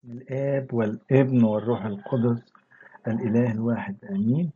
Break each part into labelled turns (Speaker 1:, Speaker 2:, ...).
Speaker 1: الآب والابن والروح القدس الإله الواحد آمين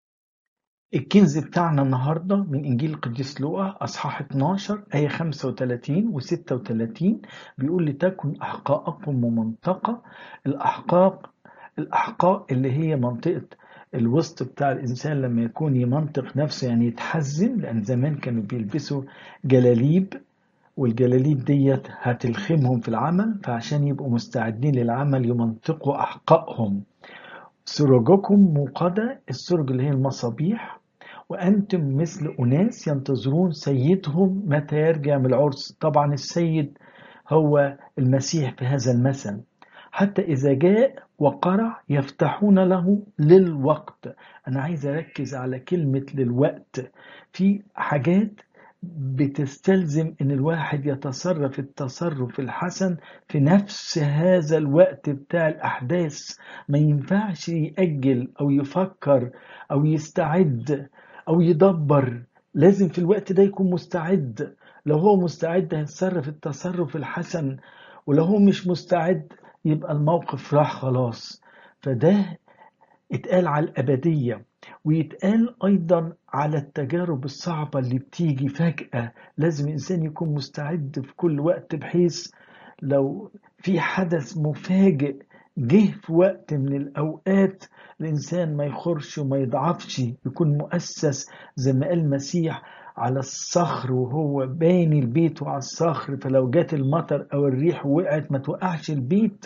Speaker 1: الكنز بتاعنا النهاردة من إنجيل القديس لوقا أصحاح 12 آية 35 و 36 بيقول لتكن أحقاءكم ممنطقة الأحقاق الأحقاء اللي هي منطقة الوسط بتاع الإنسان لما يكون يمنطق نفسه يعني يتحزم لأن زمان كانوا بيلبسوا جلاليب والجلاليب ديت هتلخمهم في العمل فعشان يبقوا مستعدين للعمل يمنطقوا أحقائهم سروجكم موقدة السرج اللي هي المصابيح وأنتم مثل أناس ينتظرون سيدهم متى يرجع من العرس طبعا السيد هو المسيح في هذا المثل حتى إذا جاء وقرع يفتحون له للوقت أنا عايز أركز على كلمة للوقت في حاجات بتستلزم ان الواحد يتصرف التصرف الحسن في نفس هذا الوقت بتاع الاحداث ما ينفعش يأجل او يفكر او يستعد او يدبر لازم في الوقت ده يكون مستعد لو هو مستعد هيتصرف التصرف الحسن ولو هو مش مستعد يبقى الموقف راح خلاص فده اتقال على الأبدية ويتقال أيضا على التجارب الصعبة اللي بتيجي فجأة لازم الإنسان يكون مستعد في كل وقت بحيث لو في حدث مفاجئ جه في وقت من الأوقات الإنسان ما يخرش وما يضعفش يكون مؤسس زي ما قال المسيح على الصخر وهو باني البيت وعلى الصخر فلو جات المطر أو الريح وقعت ما توقعش البيت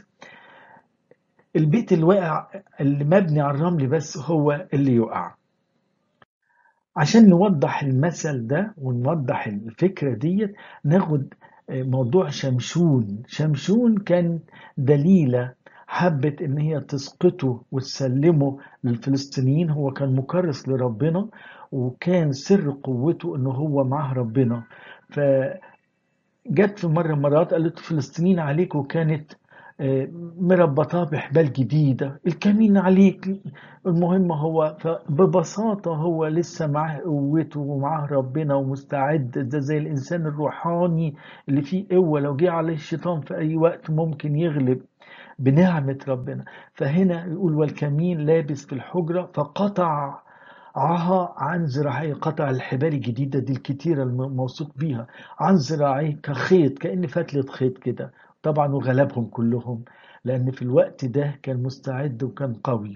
Speaker 1: البيت اللي واقع اللي مبني على الرمل بس هو اللي يقع عشان نوضح المثل ده ونوضح الفكرة ديت ناخد موضوع شمشون شمشون كان دليلة حبت ان هي تسقطه وتسلمه للفلسطينيين هو كان مكرس لربنا وكان سر قوته انه هو معه ربنا فجت في مرة مرات قالت الفلسطينيين عليك وكانت مربطاه بحبال جديدة الكمين عليك المهم هو ببساطة هو لسه معاه قوته ومعاه ربنا ومستعد ده زي الإنسان الروحاني اللي فيه قوة لو جه عليه الشيطان في أي وقت ممكن يغلب بنعمة ربنا فهنا يقول والكمين لابس في الحجرة فقطع عها عن ذراعيه قطع الحبال الجديدة دي الكتيرة الموثوق بيها عن ذراعيه كخيط كأن فتلة خيط كده طبعا وغلبهم كلهم لأن في الوقت ده كان مستعد وكان قوي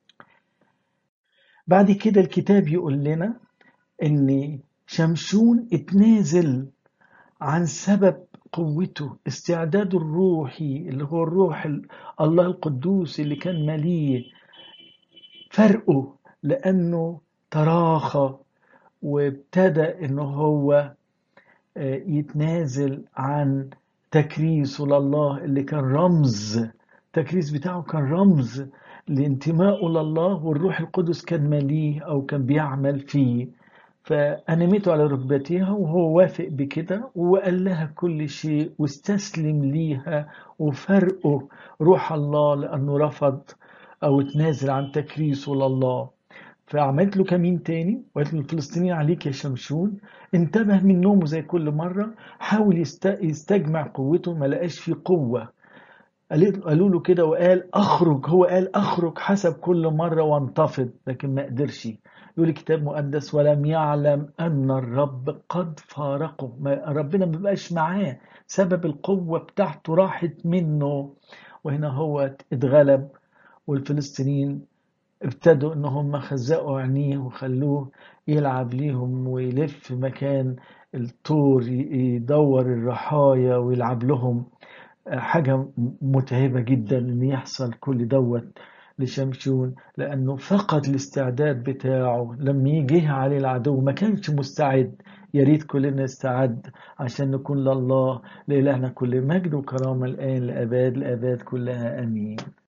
Speaker 1: بعد كده الكتاب يقول لنا ان شمشون اتنازل عن سبب قوته استعداده الروحي اللي هو الروح الله القدوس اللي كان مليه فرقه لأنه تراخى وابتدى انه هو يتنازل عن تكريسه لله اللي كان رمز التكريس بتاعه كان رمز لانتمائه لله والروح القدس كان مليه أو كان بيعمل فيه فأنمته على ركبتها وهو وافق بكده وقال لها كل شيء واستسلم ليها وفرقه روح الله لأنه رفض أو تنازل عن تكريسه لله فعملت له كمين تاني وقالت له الفلسطينيين عليك يا شمشون انتبه من نومه زي كل مرة حاول يستجمع قوته ما لقاش فيه قوة قالوا له كده وقال اخرج هو قال اخرج حسب كل مرة وانتفض لكن ما قدرش يقول الكتاب مقدس ولم يعلم ان الرب قد فارقه ما ربنا ما بقاش معاه سبب القوة بتاعته راحت منه وهنا هو اتغلب والفلسطينيين ابتدوا ان هم خزقوا عينيه وخلوه يلعب ليهم ويلف مكان الطور يدور الرحايا ويلعب لهم حاجة متعبة جدا ان يحصل كل دوت لشمشون لانه فقد الاستعداد بتاعه لما يجي عليه العدو ما كانش مستعد يا ريت كلنا نستعد عشان نكون لله لإلهنا كل مجد وكرامة الآن لأباد الآباد كلها آمين